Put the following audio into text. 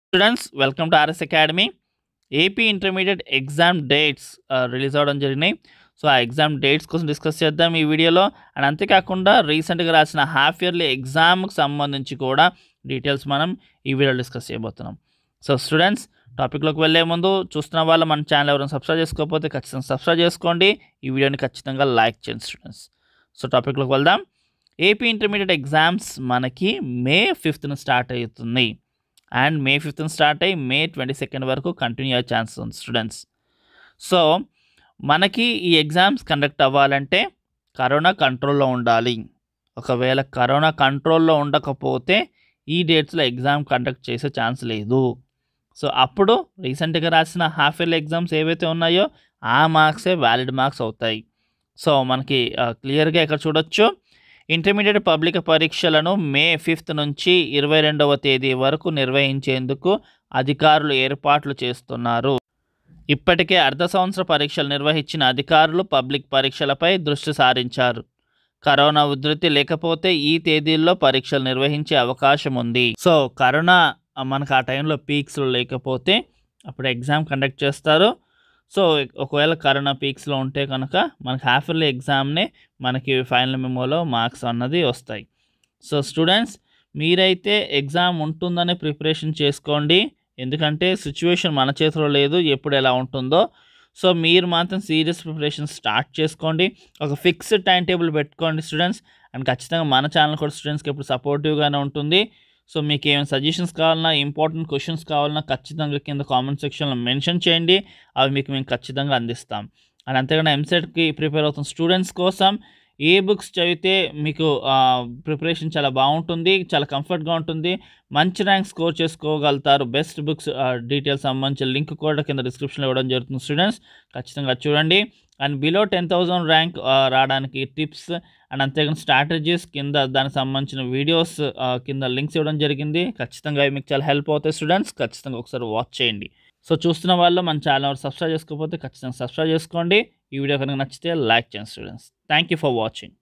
students welcome to RS academy AP intermediate exam dates release అవ్వడం జరిగినాయి so ఆ exam dates కోసం discuss చేద్దాం ఈ వీడియోలో అండ్ అంతేకాకుండా రీసెంట్గా రాసిన హాఫ్ ఇయర్లీ ఎగ్జామ్కి సంబంధించి కూడా డీటెయిల్స్ మనం ఈ వీడియోలో డిస్కస్ చేయబోతున్నాం సో స్టూడెంట్స్ టాపిక్లోకి వెళ్ళే ముందు చూస్తున్న వాళ్ళు మన ఛానల్ ఎవరైనా సబ్స్క్రైబ్ చేసుకోకపోతే ఖచ్చితంగా సబ్స్క్రైబ్ చేసుకోండి ఈ వీడియోని ఖచ్చితంగా లైక్ చేయండి స్టూడెంట్స్ సో టాపిక్లోకి వెళ్దాం ఏపీ ఇంటర్మీడియట్ ఎగ్జామ్స్ మనకి మే ఫిఫ్త్న స్టార్ట్ అవుతుంది అండ్ మే ఫిఫ్త్న స్టార్ట్ అయ్యి మే ట్వంటీ సెకండ్ వరకు కంటిన్యూ అయ్యే ఛాన్స్ ఉంది స్టూడెంట్స్ సో మనకి ఈ ఎగ్జామ్స్ కండక్ట్ అవ్వాలంటే కరోనా కంట్రోల్లో ఉండాలి ఒకవేళ కరోనా కంట్రోల్లో ఉండకపోతే ఈ డేట్స్లో ఎగ్జామ్ కండక్ట్ చేసే ఛాన్స్ లేదు సో అప్పుడు రీసెంట్గా రాసిన హాఫ్ ఇయర్లీ ఎగ్జామ్స్ ఏవైతే ఉన్నాయో ఆ మార్క్సే వ్యాలిడ్ మార్క్స్ అవుతాయి సో మనకి క్లియర్గా ఇక్కడ చూడొచ్చు ఇంటర్మీడియట్ పబ్లిక్ పరీక్షలను మే ఫిఫ్త్ నుంచి ఇరవై రెండవ తేదీ వరకు నిర్వహించేందుకు అధికారులు ఏర్పాట్లు చేస్తున్నారు ఇప్పటికే అర్ధ సంవత్సర పరీక్షలు నిర్వహించిన అధికారులు పబ్లిక్ పరీక్షలపై దృష్టి సారించారు కరోనా ఉధృతి లేకపోతే ఈ తేదీల్లో పరీక్షలు నిర్వహించే అవకాశం ఉంది సో కరోనా మనకు ఆ టైంలో పీక్స్లో లేకపోతే అప్పుడు ఎగ్జామ్ కండక్ట్ చేస్తారు సో ఒకవేళ కరోనా పీక్స్లో ఉంటే కనుక మనకి హాఫ్ ఇయర్లీ ఎగ్జామ్నే మనకి ఫైనల్ మెమోలో మార్క్స్ అన్నది వస్తాయి సో స్టూడెంట్స్ మీరైతే ఎగ్జామ్ ఉంటుందని ప్రిపరేషన్ చేసుకోండి ఎందుకంటే సిచ్యువేషన్ మన చేతిలో లేదు ఎప్పుడు ఎలా ఉంటుందో సో మీరు మాత్రం సీరియస్ ప్రిపరేషన్ స్టార్ట్ చేసుకోండి ఒక ఫిక్స్డ్ టైం టేబుల్ పెట్టుకోండి స్టూడెంట్స్ అండ్ ఖచ్చితంగా మన ఛానల్ కూడా స్టూడెంట్స్కి ఎప్పుడు సపోర్టివ్గానే ఉంటుంది సో మీకు ఏమైనా సజెషన్స్ కావాలన్నా ఇంపార్టెంట్ క్వశ్చన్స్ కావాలన్నా ఖచ్చితంగా కింద కామెంట్ సెక్షన్లో మెన్షన్ చేయండి అవి మీకు మేము ఖచ్చితంగా అందిస్తాం అండ్ అంతేకాకుండా ఎంసెట్కి ప్రిపేర్ అవుతున్న స్టూడెంట్స్ కోసం ఏ బుక్స్ చదివితే మీకు ప్రిపరేషన్ చాలా బాగుంటుంది చాలా కంఫర్ట్గా ఉంటుంది మంచి ర్యాంక్ స్కోర్ చేసుకోగలుగుతారు బెస్ట్ బుక్స్ డీటెయిల్స్ సంబంధించిన లింక్ కూడా కింద డిస్క్రిప్షన్లో ఇవ్వడం జరుగుతుంది స్టూడెంట్స్ ఖచ్చితంగా చూడండి and below ten thousand rank రావడానికి టిప్స్ అండ్ అంతేకాని స్ట్రాటజీస్ కింద దానికి సంబంధించిన వీడియోస్ కింద లింక్స్ ఇవ్వడం జరిగింది ఖచ్చితంగా అవి మీకు చాలా హెల్ప్ అవుతాయి స్టూడెంట్స్ ఖచ్చితంగా ఒకసారి వాచ్ చేయండి సో చూస్తున్న వాళ్ళు మన ఛానల్ సబ్స్క్రైబ్ చేసుకోకపోతే ఖచ్చితంగా సబ్స్క్రైబ్ చేసుకోండి ఈ వీడియో కనుక నచ్చితే లైక్ చేయండి students thank you for watching